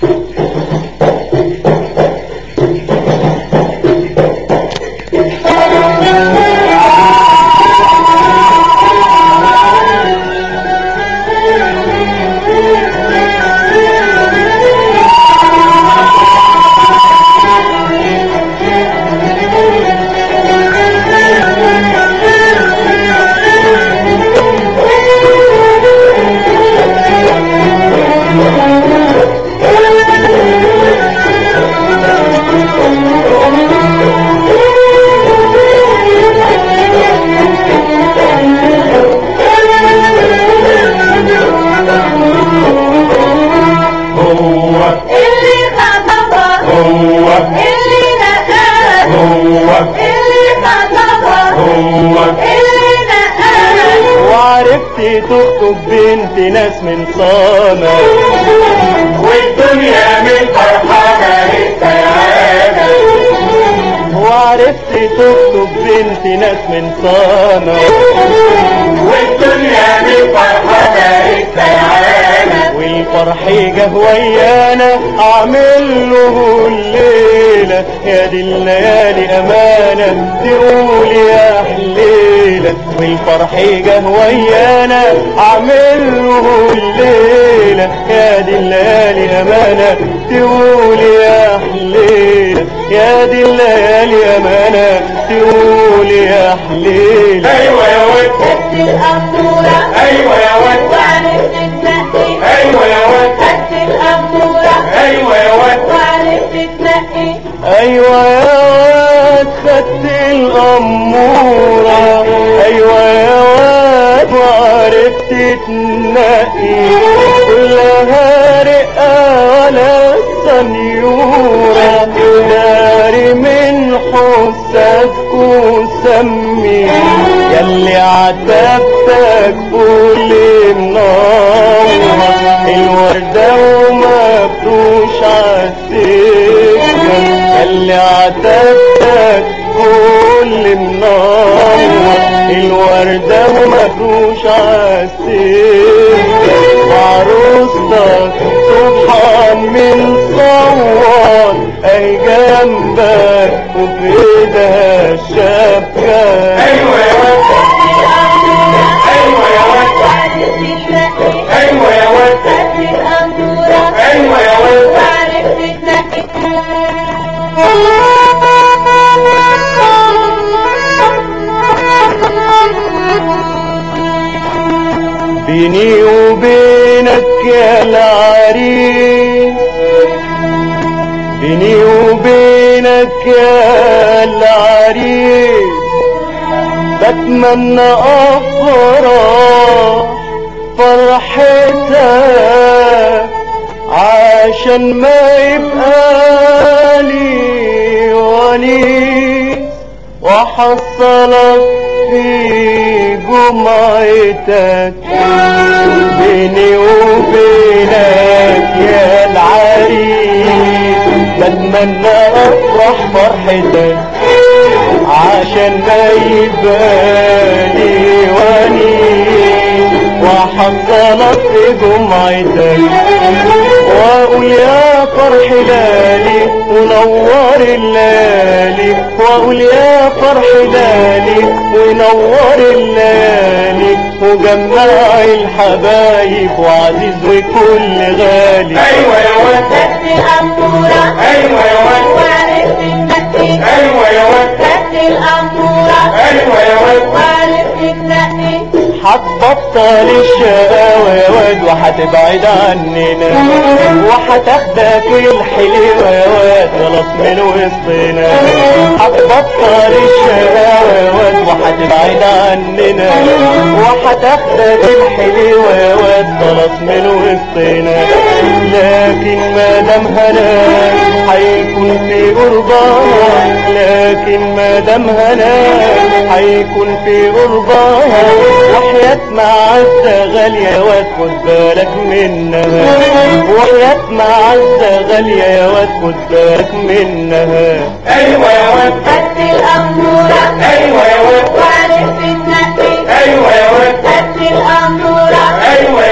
هو اللي خطبها هو اللي نقاها هو اللي خطبها هو اللي نقاها وعرفت تخطب بنت ناس من صامة والدنيا من فرحانة السعادة وعرفت تخطب بنت ناس من صامة والدنيا من فرحانة السعادة والفرح جه ويانا اعمل له الليلة يا دي الليالي امانة تقول يا حليلة والفرح جه ويانا اعمل له الليلة يا دي الليالي امانة تقول يا حليلة يا دي الليالي امانة تقول يا حليلة ايوه يا ود قد الأمورة ايوه يا ود وعرفت تنقي ايوه يا ود قد الأمورة ايوه يا ود وعرفت تنقي ايوه يا واد خدت الاموره ايوه يا واد وعرفت تنقي كلها رقه ولا سنيوره داري من حسك وسمي ياللي عتبتك كل منوره الورده ومفروش عالسكه اللي عتبتك كل منور الوردة ومفروش عالسكة وعروستك سبحان من صور اي جنبك وفي ايدها الشبكة ايوه يا ود ايوه يا ود وعرفت تنقي ايوه يا ود قد الأمورة ايوه يا ود وعرفت تنقي بيني وبينك يا العريس بيني وبينك يا العريس بتمنى افرح فرحتك عشان ما يبقى لي وليس وحصلك في جمعتك بيني وبينك يا العريس بتمنى افرح فرحتك عشان ما يبالي ونيس وحصلك في جمعتك واقول يا فرح لالي ونور الليالي واقول يا فرح لالي ونور الليالي وجمع الحبايب وعزيز وكل غالي ايوه يا ود قد الأمورة ايوه يا ود وعرفت تنقي ايوه يا ود قد الأمورة ايوه يا ود وعرفت تنقي هتبطل الشقاوة يا واد وهتبعد عننا وهتاخدك الحلوة يا واد خلاص من وسطنا هتبطل الشقاوة يا واد وهتبعد عننا وهتاخدك الحلوة يا واد خلاص من وسطنا لكن ما دام هناك هيكون في قربها لكن ما دام هناك هيكون في قربها وحياة معزة غالية يا واد خد بالك منها وحياة معزة غالية يا واد خد بالك منها ايوه يا ود قد الأمورة ايوه يا ود وعرفت تنقي ايوه يا ود قد الأمورة ايوه